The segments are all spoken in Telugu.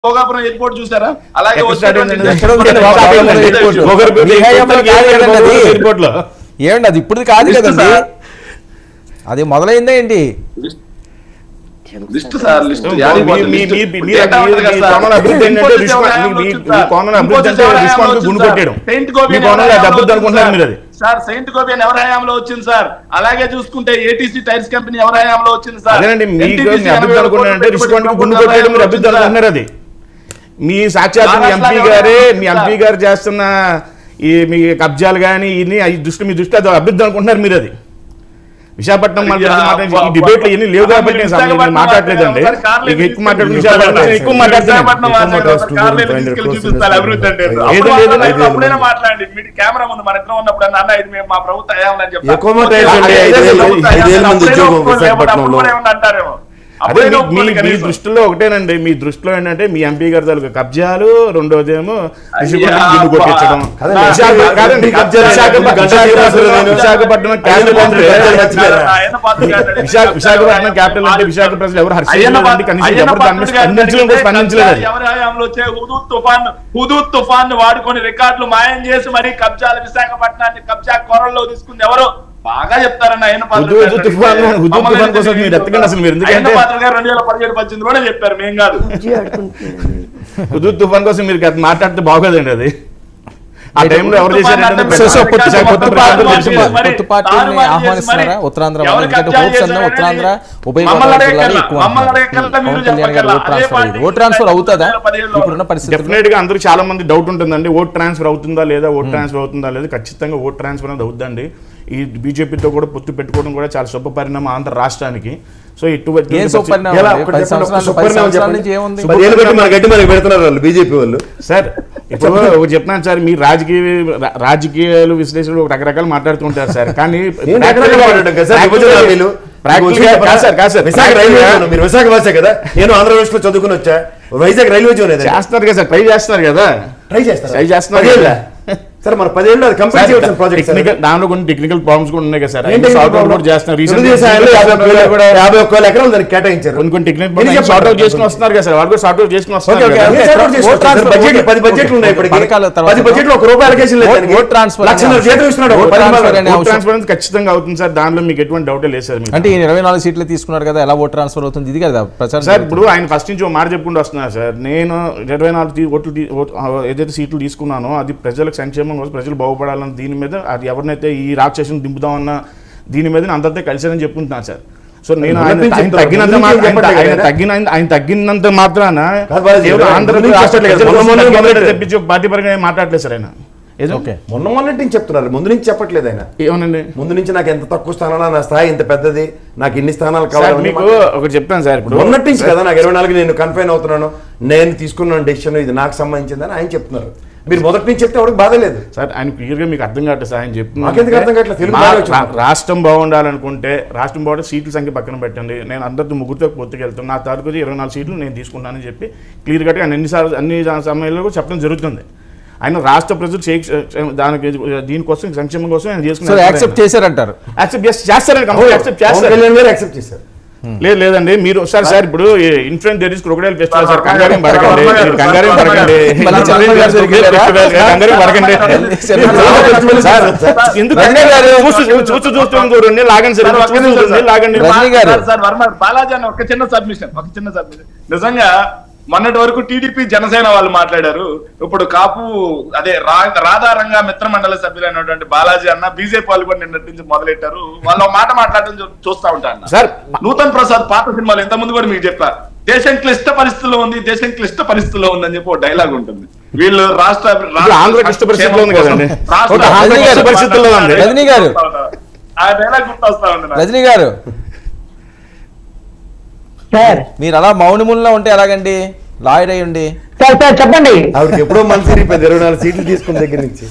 భోగాపురం ఎయిర్పోర్ట్ చూసారా అలాగే ఎక్కడ స్టార్ట్ వచ్చేటువంటి అయిందండి? ఎక్కడ ఉంది? భోగాపురం ఎయిర్పోర్ట్. భోగాపురం మీ హయాంలో ఎయిర్పోర్ట్ కాదు కదండి అది. ఎయిర్పోర్ట్ లో ఏమండి అది ఇప్పుడు కాదు లిస్ట్ కదండి సార్. అది మొదలైందే ఏంటి లిస్ట్ సార్ లిస్ట్ మీ- యాడికి మీ- పోతుంది? మీ- లిస్ట్. మీ- మీ- డేటా ఉంది కదా మీ సార్. కోణంలో అభివృద్ధి ఏంటంటే ఇంకోటి రిస్పాన్స్- ఎవరైనా మీ- మీ- వచ్చింది మీ సార్. కోణంలో అభివృద్ధి ఇంకోటి అంటే ఎవరైనా రిస్పాన్స్ వచ్చింది గుండు సార్. కొట్టేయడం. సెయింట్ గోపి మీ అని కోణంలో ఎవరి అది హయాంలో అభివృద్ధి వచ్చింది అనుకుంటున్నారు సార్? మీరు అది. సార్ సెయింట్ గోపి అని ఎవరి హయాంలో వచ్చింది సార్ అలాగే చూసుకుంటే ఏటీసీ టైర్స్ కంపెనీ ఎవరి హయాంలో వచ్చింది సార్ అదేనండి మీకు NTPC మీ అభివృద్ధి ఎనభై అనుకున్నారంటే కోట్ల రిస్పాన్స్ పెట్టుబడి గుండు కొట్టేయడం మీరు అభివృద్ధి వచ్చింది సార్. అనుకుంటున్నారు అది మీ సాక్షాత్ మీ ఎంపీ మహారాష్ట్రలో గారే ఎవరైనా మీ వచ్చిందా? ఎంపీ గారు చేస్తున్న ఈ మీ కబ్జాలు కానీ ఇన్ని ఈ దృష్టి మీ దృష్టి అది అభివృద్ధి అనుకుంటున్నారు మీరు అది విశాఖపట్నం మన గురించి మాట్లాడి- ఈ డిబేట్లు ఎన్ని లేవు కాబట్టి నేను సమ- నేను మాట్లాడలేదండి ఇక ఎక్కువ మాట్లాడుతున్న విశాఖపట్నం ఎక్కువ మాట్లాడుతున్నాను విశాఖపట్నం వాళ్ళే ఒకసారి కార్లో తీసుకెళ్ళి చూపిస్తారు అభివృద్ధి అంటే అప్పుడు లేదు, మాట్లాడండి, లేదు. అప్పుడైనా మాట్లాడండి మీ కెమెరా ముందు మన ఇద్దరం ఉన్నప్పుడు అన్న అన్న, ఇది మేము మా ప్రభుత్వ హయాంలో అని చెప్తారు. ఎక్కువ మాట ఏంటండి? అదే ఐదు వేలు- ప్రభుత్వ ఐదు వేల హయాంలో మంది అప్పుడైనా ఉద్యోగం ఒప్పుకోరు, లేకపోతే విశాఖపట్నంలో. అప్పుడు కూడా ఏమన్నా అంటారేమో అదే అప్పుడైనా మీ- మీ ఒప్పుకోరు మీ కనీసం. దృష్టిలో ఒకటేనండి మీ దృష్టిలో ఏంటంటే మీ ఎంపీ గారి తాలూకా కబ్జాలు రెండోదేమో అయ్యా, విశాఖపట్నం గిల్లు కొట్టించడం కాదండి, విశాఖ- కాదండి, మీ కబ్జాలు విశాఖపట్నం- గంటా శ్రీనివాసరావు విశాఖపట్నం అయ్యన్న క్యాపిటల్ పాత్రుడు అంటే కబ్జాలు మర్చిపోయారా? ఆయన పాత్ర కాదండి. విశాఖ- విశాఖపట్నం క్యాపిటల్ అంటే విశాఖ ప్రజలు ఎవరు అయ్యన్న హర్షించలేదండి పాత్ర- కనీసం అయ్యన్న ఎవరు దాని మీద పాత్రుడు గారు స్పందించడం కూడా జరిగితే స్పందించలేదు అది. ఎవరి హయాంలో వచ్చే హుదూద్ తుఫాన్ హుదూద్ తుఫాన్ వాడుకొని రికార్డులు మాయం చేసి మరి కబ్జాలు విశాఖపట్నాన్ని కబ్జా కొరల్లో తీసుకుంది ఎవరు బాగా చెప్తారన్న ఆయన హుదూద్ తుఫాన్ హుదూద్ తుఫాన్ కోసం మీరు ఎత్తకండి అసలు మీరు ఎందుకంటే పాత్ర గారు రెండు వేల పదిహేడు పద్దెనిమిది కూడా చెప్పారు మేం కాదు హుదూద్ తుఫాన్ కోసం మీరు గత మాట్లాడితే బాగోదండి అది ఆ టైంలో ఎవరు చేశారంటే సో సో పొత్తు విశాఖ పొత్తు కొత్త పార్టీ ప్రాంతం తెలిసిందే. మరి పొత్తు పార్టీని తారుమారు చేసి ఆహ్వానిస్తున్నారా మరి ఉత్తరాంధ్ర ఎవరు వాళ్ళు? ఎందుకంటే కబ్జా హోప్స్ అన్నా చేశారని ఉత్తరాంధ్ర ఉభయ మమ్మల్ని గోదావరి జిల్లాలో అడగక్కర్లా. ఎక్కువ మమ్మల్ని అంటున్నారు. అడగక్కర్లా, మీరు పవన్ కళ్యాణ్ గారు చెప్పక్కర్లా. ఓట్ ట్రాన్స్ఫర్ అదే అయ్యింది. ఓట్ ట్రాన్స్ఫర్ అవుతుందా పదిహేడులో ఇప్పుడున్న పరిస్థితుల్లో డెఫినెట్ గా అందరికి చాలా మంది డౌట్ ఉంటుందండి ఓట్ ట్రాన్స్ఫర్ అవుతుందా లేదా ఓట్ ట్రాన్స్ఫర్ అవుతుందా లేదా ఖచ్చితంగా ఓట్ ట్రాన్స్ఫర్ అనేది అవుతుందండి ఈ బీజేపీతో కూడా పొత్తు పెట్టుకోవడం కూడా చాలా శుభ పరిణామం ఆంధ్ర రాష్ట్రానికి సో ఇటువంటి ఏం సూపర్ పరిణామం ఎలా? అండి? ఒకటి పది చెప్పండి, సంవత్సరాలు ఒక పది సుపరిణామం సంవత్సరాల చెప్పండి. నుంచి ఏముంది పదేళ్ళు బట్టి మన గట్టి మనకి పెడుతున్నారు వాళ్ళు బీజేపీ వాళ్ళు సార్ ఇప్పుడు ఒకటి చెప్తున్నాను సార్ మీ రాజకీయ రా- రాజకీయాలు విశ్లేషణలు ఒక రకరకాలు మాట్లాడుతుంటారు సార్ కానీ నేను రకరకాలుగా మాట్లాడడం కదా సార్, practical విభజన గా- హామీలు. practical మీకు గా- వచ్చి కాదు సార్ కాదు సార్ విశాఖ practical రైల్వే గా జోన్, మీరు విశాఖ వాసే కదా నేను ఆంధ్రప్రదేశ్ లో చదువుకుని వచ్చా వైజాగ్ రైల్వే జోన్ ఏదండి? చేస్తున్నారు కదా సార్ ట్రై చేస్తున్నారు కదా ట్రై చేస్తారా ట్రై చేస్తున్నారు పదేళ్ళా? కదా. సార్ మన పదేళ్ళు అది కంప్లీట్ చేయవలసిన ప్రాజెక్ట్ సార్ టెక్నికల్ దానిలో కొన్ని టెక్నికల్ ప్రాబ్లమ్స్ కూడా ఉన్నాయి కదా సార్ ఏంటి సార్ట్ అవుట్ problem? కూడా చేస్తున్నారు తెలుగుదేశం ఆయనలో యాభై ఒక్క వేల- కూడా యాభై ఒక్క వేల ఎకరాలు దానికి కేటాయించారు కొన్ని కొన్ని టెక్నికల్ ఎన్ని చెప్పండి? సార్ట్ అవుట్ చేసుకుని వస్తున్నారు కదా సార్ వాళ్ళు కూడా సార్ట్ అవుట్ చేసుకుని ఓకే, వస్తున్నారు ఓకే. కదా. ఏ సార్ అవుట్ చేసుకోవచ్చు? Vote transfer sir budget okay. పది బడ్జెట్లు ఉన్నాయి ఇప్పటికి పథకాల తర్వాత పది బడ్జెట్లు ఒక రూపాయి అలొకేషన్ లేదు ఓట్- దానికి. ఓట్ ట్రాన్స్ఫర్ లక్షన్నర అనే జీతం ఇస్తున్నాడు ఓట్ ఒక పది ట్రాన్స్ఫర్ మంది. అనే ఓట్ అవసరం. ట్రాన్స్ఫర్ అనేది ఖచ్చితంగా అవుతుంది సార్ దానిలో మీకు ఎటువంటి డౌటే లేదు సార్ మీకు అంటే ఈయన ఇరవై నాలుగు సీట్లు తీసుకున్నారు కదా ఎలా ఓట్ ట్రాన్స్ఫర్ అవుతుంది ఇది కదా ప్రచారం సార్ ఇప్పుడు ఆయన ఫస్ట్ నుంచి ఒక మాట చెప్పుకుంటూ వస్తున్నారు సార్ నేను ఇరవై నాలుగు తీ- ఓట్లు తీ- ఓట్- ఆ, ఏదైతే సీట్లు తీసుకున్నానో అది ప్రజలకు సంక్షేమం కోసం ప్రజలు బాగుపడాలని దీని మీద అది ఎవరినైతే ఈ రాక్షసుని దింపుదామన్న దీని మీద నేను అందరితో కలిసానని చెప్పుకుంటున్నాను సార్ సో నేను ఆయన మొదటి నుంచి ఆయన చెప్తున్నారు. తగ్గినంత ముందు నుంచి మాత్రం- చెప్పట్లేదు ఆయన కదా? తగ్గిన ఆయన తగ్గినంత మాత్రాన కాదు బాలాజీ, కేవలం ముందు ఆంధ్రప్రదేశ్ నుంచి రాష్ట్ర చెప్పట్లేదు. ప్రజల కోసం మొన్న మొన్న తగ్గినట్టు మొదలెట్టారు. తెప్పించి ఒక పార్టీ పరంగా ఏం మాట్లాడలేదు సార్ ఆయన ఏదో ఓకే మొన్న మొన్నటి నుంచి చెప్తున్నారు ముందు నుంచి చెప్పట్లేదు ఆయన ఏమనండి ముందు నుంచి నాకు ఎంత తక్కువ స్థానాలు నా స్థాయి ఇంత పెద్దది నాకు ఇన్ని స్థానాలు సార్ కావాలి మీకు ఒకటి చెప్తాను సార్ ఇప్పుడు మొన్నటి నుంచి కదా నాకు ఇరవై నాలుగు నేను కన్ఫైన్ అవుతున్నాను నేను తీసుకున్న డెసిషన్ ఇది నాకు సంబంధించిందని ఆయన చెప్తున్నారు మీరు మొదటి నుంచి చెప్తే ఎవరికి బాధ లేదు సార్ ఆయన క్లియర్ గా మీకు అర్థం కావట్లేదు సార్ ఆయన చెప్తున్నారు నాకెందుకు అర్థం కావట్లేదు? తెలుగు మా- బాగా వచ్చింది. రా- రాష్ట్రం బాగుండాలనుకుంటే రాష్ట్రం బాగుంటే సీట్ల సంఖ్య పక్కన పెట్టండి నేను అందరితో ముగ్గురితో పొత్తుకెళ్తాను నా తాలూకు ఇరవై నాలుగు సీట్లు నేను తీసుకుంటానని చెప్పి క్లియర్ కట్గా ఆయన ఎన్నిసార్లు అన్ని సమయాల్లో కూడా చెప్పడం జరుగుతుంది ఆయన రాష్ట్ర ప్రజలు చేయ దానికి దీనికోసం సంక్షేమం కోసం ఆయన సో యాక్సెప్ట్ చేశారంటారు యాక్సెప్ట్ చేస్తారని కంపల్సరీ యాక్సెప్ట్ పవన్ చేస్తారు కళ్యాణ్ గారు యాక్సెప్ట్ చేశారు లేదు లేదండి మీరు సార్ సార్ ఇప్పుడు influence there is crocodile festival sir కంగారేం పడకండి మీరు కంగారేం పడకండి మళ్ళీ చంద్రబాబు గారు దొరికారా? కంగారేం పడకండి సార్ ఎందుకు రజనీ గారు చూస్తూ చూస్తూ చూస్తూ ఇంకో రెండు నెలలు ఆగండి సార్ సార్, ఒక్క చూస్తూ నిమిషం రెండు నెలలు ఆగండి సార్. రజనీ గారు. సార్, సార్ వర్మ బాలాజీ అన్న ఒక చిన్న సబ్మిషన్ ఒక చిన్న సబ్మిషన్ నిజంగా మొన్నటి వరకు టీడీపీ జనసేన వాళ్ళు మాట్లాడారు ఇప్పుడు కాపు అదే రా- రాధారంగా మిత్ర మండలి సభ్యులైనటువంటి బాలాజీ అన్న బీజేపీ వాళ్ళు కూడా నిన్నటి నుంచి మొదలెట్టారు వాళ్ళు ఒక మాట మాట్లాడడం చూ- చూస్తా ఉంటాను సార్ నూతన్ ప్రసాద్ పాత సినిమాలు ఎంత ముందు కూడా మీకు చెప్పా దేశం క్లిష్ట పరిస్థితుల్లో ఉంది దేశం క్లిష్ట పరిస్థితుల్లో ఉంది అని చెప్పి ఒక డైలాగ్ ఉంటుంది వీళ్ళు రాష్ట్ర ఇప్పుడు ఆంధ్ర క్లిష్ట పరిస్థితుల్లో ఉంది కదండి. రాష్ట్ర- ఓకే, ఆంధ్ర క్లిష్ట పరిస్థితుల్లో ఉంది. రజనీ గారు. ఆ డైలాగ్ గుర్తొస్తా ఉంది నాకు. రజనీ గారు సార్ మీరు అలా మౌనముల్లో ఉంటే ఎలాగండి లాయర్ అయ్యండి సార్ సార్ చెప్పండి ఆవిడకి ఎప్పుడో మనసు ఇరిగిపోయింది ఇరవై నాలుగు సీట్లు తీసుకున్న దగ్గర నుంచి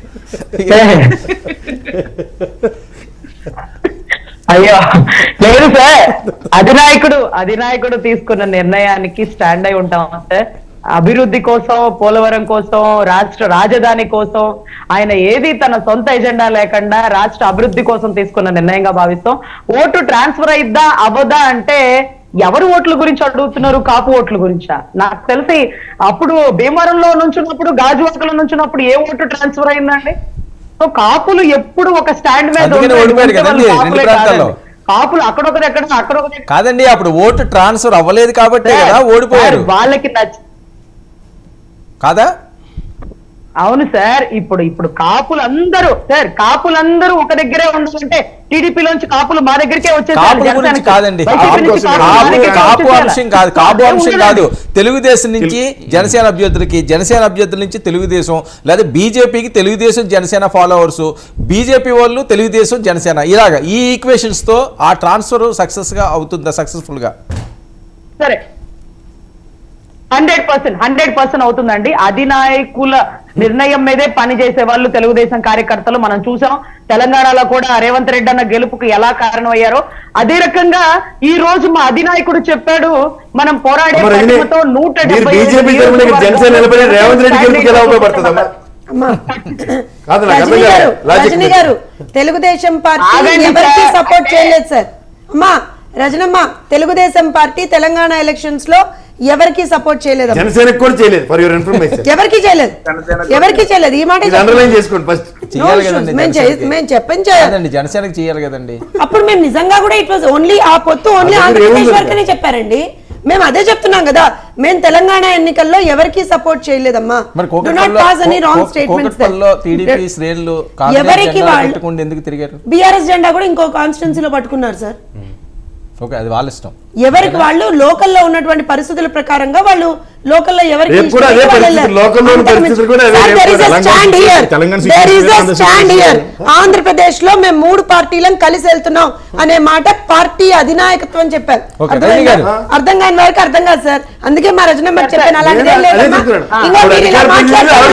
అయ్యో లేదు సార్ అధినాయకుడు అధినాయకుడు తీసుకున్న నిర్ణయానికి స్టాండ్ అయి ఉంటాం సార్ అభివృద్ధి కోసం పోలవరం కోసం రాష్ట్ర రాజధాని కోసం ఆయన ఏది తన సొంత ఎజెండా లేకుండా రాష్ట్ర అభివృద్ధి కోసం తీసుకున్న నిర్ణయంగా భావిస్తాం ఓటు ట్రాన్స్ఫర్ అయిద్దా అవ్వదా అంటే ఎవరు ఓట్ల గురించి అడుగుతున్నారు కాపు ఓట్ల గురించా నాకు తెలిసి అప్పుడు భీమవరంలో నుంచున్నప్పుడు గాజువాకలో నుంచున్నప్పుడు ఏ ఓటు ట్రాన్స్ఫర్ అయిందండి సో కాపులు ఎప్పుడు ఒక స్టాండ్ మీద అందుకనే ఉంటే ఓడిపోయారు ఉంటే వాళ్ళు కదండి, రెండు కాపులే ప్రాంతాల్లో. కాదండి. కాపులు అక్కడొకరు ఎక్కడ అక్కడొకరు కాదండి అప్పుడు ఓటు ట్రాన్స్ఫర్ అవ్వలేదు కాబట్టి కదా ఓడిపోయారు సార్, వాళ్ళకి నచ్చ కాదా అవును సార్ ఇప్పుడు ఇప్పుడు కాపులందరూ సార్ కాపులందరూ ఒక దగ్గరే ఉండాలంటే టీడీపీలోంచి కాపులు మా దగ్గరికే వచ్చేసారు. కాపుల గురించి జనసేనకి. కాదండి వైసీపీ కాపు నుంచి కోసం కాపులు మా కాపు దగ్గరికే కాపు వచ్చేసారు. అంశం కాదు కాపు అదే అంశం ఉండదండి. కాదు తెలుగుదేశం నుంచి జనసేన అభ్యర్థులకి జనసేన అభ్యర్థుల నుంచి తెలుగుదేశం లేదా బీజేపీకి తెలుగుదేశం జనసేన ఫాలోవర్స్ బీజేపీ వాళ్ళు తెలుగుదేశం జనసేన ఇలాగ ఈ ఈక్వేషన్స్ తో ఆ ట్రాన్స్ఫర్ సక్సెస్ గా అవుతుందా సక్సెస్ఫుల్ గా సరే హండ్రెడ్ పర్సెంట్ హండ్రెడ్ పర్సెంట్ అవుతుందండి అధినాయకుల నిర్ణయం మీదే పని చేసే వాళ్ళు తెలుగుదేశం కార్యకర్తలు మనం చూసాం తెలంగాణలో కూడా రేవంత్ రెడ్డి అన్న గెలుపుకు ఎలా కారణమయ్యారో అదే రకంగా ఈ రోజు మా అధినాయకుడు చెప్పాడు మనం పోరాడే అమ్మ రజనీ, పటిమతో నూట మీరు డెబ్బై బీజేపీ ఐదు తరపున ఇక్కడ జనసేన నిలబడి రేవంత్ రెడ్డి గెలుపుకి ఎలా ఉపయోగపడుతుందమ్మా అమ్మా కాదు నాకు అర్థం రజనీ కాదు గారు లాజిక్ రజనీ గారు తెలుగుదేశం పార్టీ ఆగండి ఎవరికి సార్. సపోర్ట్ చేయలేదు సార్ అమ్మా రజనమ్మ తెలుగుదేశం పార్టీ తెలంగాణ ఎలక్షన్స్ లో ఎవరికి సపోర్ట్ చేయలేదు జనసేనకు కూడా చేయలేదు ఫర్ యువర్ ఇన్ఫర్మేషన్ ఎవరికి చేయలేదు జనసేనకు ఎవరికి చేయలేదు ఈ మాట ఇది అండర్లైన్ చేసుకోండి ఫస్ట్ చేయాలి No కదండి issues. మేము జనసేనకి. చే- మేము చెప్పని చేయాలి కాదండి జనసేనకి చేయాలి కదండి అప్పుడు మేము నిజంగా కూడా ఇట్ వాజ్ ఓన్లీ ఆ పొత్తు ఓన్లీ అదే ఆంధ్రప్రదేశ్ ఏముంది వరకనే చెప్పారండి మేము అదే చెప్తున్నాం కదా మేము తెలంగాణ ఎన్నికల్లో ఎవరికి సపోర్ట్ చేయలేదమ్మా మరి Do not pass any wrong statements there. కోకట్పల్లిలో టీడీపీ శ్రేణులు కాంగ్రెస్ ఎవరికి జెండా వాళ్ళు- పెట్టుకుంటూ ఎందుకు తిరిగారు బీఆర్ఎస్ జెండా కూడా ఇంకో కాన్స్టిట్యున్సీలో పట్టుకున్నారు సార్ ఓకే అది వాళ్ళ ఇష్టం ఎవరికి వాళ్ళు లోకల్లో ఉన్నటువంటి పరిస్థితుల ప్రకారంగా వాళ్ళు లోకల్లో ఎవరికి రేపు కూడా అదే ఇష్టమైతే వాళ్ళు పరిస్థితి, వెళ్ళారు. లోకల్లో ఉన్న అంతకు పరిస్థితులు మించి- కూడా అవే Sir, రేపు there is a Telangana stand situation- here. Telangana There is a situation stand situation. here. Andhra Pradesh లో మేము మూడు పార్టీలను కలిసి వెళ్తున్నాం అనే మాట పార్టీ అధినాయకత్వం చెప్పారు Okay, అర్థమైందా? రజనీ గారు. అర్థం కాని వారికి అర్థం కాదు సార్ అందుకే మా రచన చెప్పాను అలాంటిది ఏం అదే లేదమ్మా చెప్తున్నాను. ఇంకా ఆవిడ మీరు ఇలా అధికారం మాట్లాడితే ఆవిడ